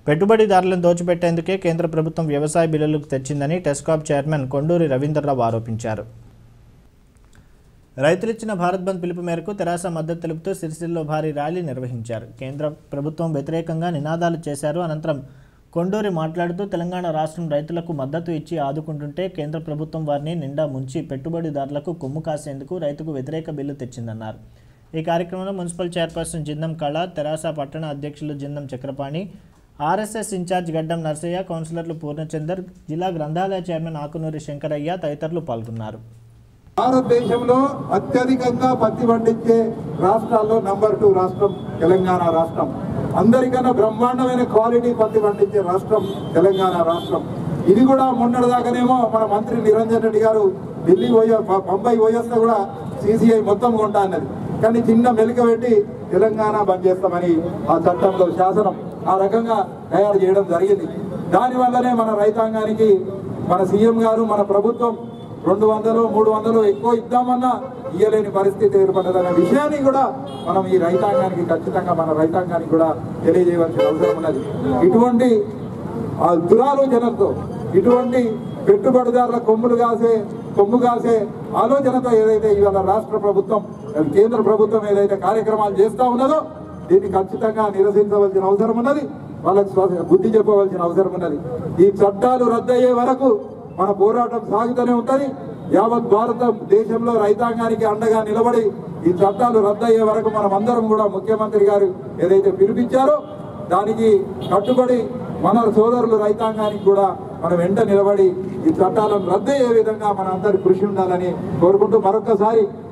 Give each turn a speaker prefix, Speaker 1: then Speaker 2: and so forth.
Speaker 1: పెట్టుబడిదారులను దోచిపెట్టేందుకే కేంద్ర ప్రభుత్వం వ్యవసాయ బిల్లులకు తెచ్చిందని టెస్కాప్ చైర్మన్ కొండూరి రవీంద్రరావు ఆరోపించారు రైతులిచ్చిన భారత్ బంద్ పిలుపు మేరకు తెరాస మద్దతు తెలుపుతూ సిరిసిల్లో భారీ ర్యాలీ నిర్వహించారు కేంద్ర ప్రభుత్వం వ్యతిరేకంగా నినాదాలు చేశారు అనంతరం కొండూరి మాట్లాడుతూ తెలంగాణ రాష్ట్రం రైతులకు మద్దతు ఇచ్చి ఆదుకుంటుంటే కేంద్ర ప్రభుత్వం వారిని నిండా ముంచి పెట్టుబడిదారులకు కొమ్ము కాసేందుకు రైతుకు వ్యతిరేక బిల్లు తెచ్చిందన్నారు ఈ కార్యక్రమంలో మున్సిపల్ చైర్పర్సన్ జిందం కళ తెరాస పట్టణ అధ్యక్షులు జిందం చక్రపాణి ఆర్ఎస్ఎస్ ఇన్ఛార్జ్ గడ్డం నర్సయ్య కౌన్సిలర్లు పూర్ణచందర్ జిల్లా గ్రంథాలయ చైర్మన్ ఆకునూరి శంకరయ్య తదితరులు పాల్గొన్నారు
Speaker 2: భారతదేశంలో అత్యధికంగా పత్తి పండించే రాష్ట్రాల్లో నంబర్ టూ రాష్ట్రం తెలంగాణ రాష్ట్రం అందరికన్నా బ్రహ్మాండమైన క్వాలిటీ పత్తి పండించే రాష్ట్రం తెలంగాణ రాష్ట్రం ఇది కూడా మొన్నటిదాకానేమో మన మంత్రి నిరంజన్ రెడ్డి గారు ఢిల్లీ పోయే బ- బొంబాయి పోయేస్తే కూడా సిసిఐ మొత్తం కొంటా అన్నది కానీ చిన్న మెలిక పెట్టి తెలంగాణ బంద్ చేస్తామని ఆ చట్టంలో శాసనం ఆ రకంగా తయారు చేయడం జరిగింది దానివల్లనే మన రైతాంగానికి మన సీఎం గారు మన ప్రభుత్వం రెండు వందలు మూడు వందలు ఎక్కువ ఇద్దామన్నా ఇయ్యలేని పరిస్థితి ఏర్పడ్డదనే విషయాన్ని కూడా మనం ఈ రైతాంగానికి ఖచ్చితంగా మన రైతాంగానికి కూడా తెలియజేయవలసిన అవసరం ఉన్నది ఇటువంటి ఆ దురాలోచనతో ఇటువంటి పెట్టుబడిదారుల కొమ్ములు కాసే కొమ్ము కాసే ఆలోచనతో ఏదైతే ఇవాళ రాష్ట్ర ప్రభుత్వం కేంద్ర ప్రభుత్వం ఏదైతే కార్యక్రమాలు చేస్తా ఉన్నదో దీన్ని ఖచ్చితంగా నిరసించవలసిన అవసరం ఉన్నది వాళ్ళకి స్వ- బుద్ధి చెప్పవలసిన అవసరం ఉన్నది ఈ చట్టాలు రద్దయ్యే వరకు మన పోరాటం సాగుతూనే ఉంటది యావత్ భారత దేశంలో రైతాంగానికి అండగా నిలబడి ఈ చట్టాలు రద్దయ్యే వరకు మనం అందరం కూడా ముఖ్యమంత్రి గారు ఏదైతే పిలిపించారో దానికి కట్టుబడి మన సోదరులు రైతాంగానికి కూడా మనం వెంట నిలబడి ఈ చట్టాలను రద్దయ్యే విధంగా మన అందరి కృషి ఉండాలని కోరుకుంటూ మరొకసారి